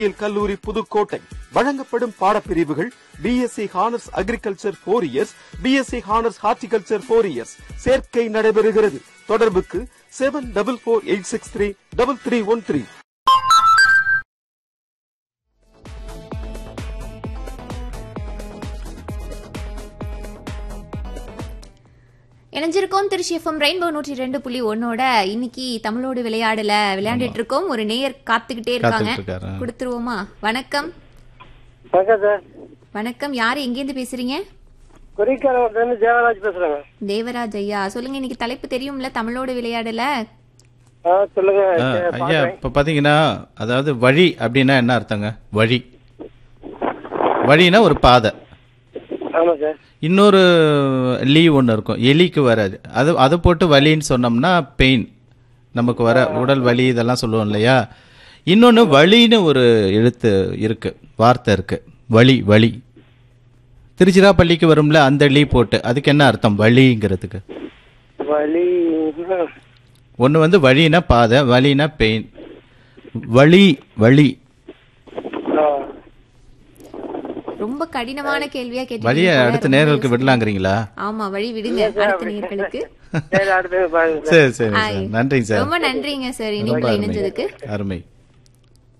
பொறியியல் கல்லூரி புதுக்கோட்டை வழங்கப்படும் பாடப்பிரிவுகள் BSc honours agriculture four years BSc honours horticulture four years சேர்க்கை நடைபெறுகிறது தொடர்புக்கு seven double four eight six three double three one three இணைஞ்சிருக்கோம் திருச்சி எஃப்எம் ரெயின்போ நூற்றி ரெண்டு புள்ளி ஒன்னோட இன்னைக்கு தமிழோடு விளையாடல விளையாண்டுட்டு இருக்கோம் ஒரு நேயர் காத்துக்கிட்டே இருக்காங்க காத்துக்கிட்டு இருக்காரு. கொடுத்துருவோமா வணக்கம் வணக்கம் சார் வணக்கம் யார் எங்கேருந்து பேசுறீங்க குறிக்காரவர்லேருந்து தேவராஜ் பேசுறேங்க தேவராஜ் ஐயா சொல்லுங்க இன்னைக்கு தலைப்பு தெரியும்ல தமிழோடு விளையாடல ஆ சொல்லுங்க ஆ, சரி, ஐயா பார்க்கறேன். இப்ப பாத்தீங்கன்னா அதாவது வழி அப்படின்னா என்ன அர்த்தங்க வழி வழினா ஒரு பாதை ஆமா சார் இன்னொரு லீ ஒன்று இருக்கும் எலிக்கு வராது அது அதை போட்டு வலின்னு சொன்னோம்னா பெயின் நமக்கு வர உடல் வலி இதெல்லாம் சொல்லுவோம் இல்லையா இன்னொன்று வலின்னு ஒரு எழுத்து இருக்கு வார்த்தை இருக்கு வலி வலி திருச்சிராப்பள்ளிக்கு வரும்ல அந்த லீ போட்டு அதுக்கு என்ன அர்த்தம் வலிங்கிறதுக்கு வலி ஒன்று வந்து வழினா பாதை வலினா பெயின் வலி வலி ஆ, ரொம்ப கடினமான கேள்வியா கேட்டு வழியை அடுத்த நேர்களுக்கு விடலாங்கிறீங்களா ஆமா வழி விடுங்க அடுத்த நேயர்களுக்கு சரி அடுத்து பாருங்க சார். சரி சரி சார் ஆய். நன்றிங்க சார் ரொம்ப நன்றிங்க சார் ரொம்ப இனிப்புல அருமை இணைஞ்சதுக்கு அருமை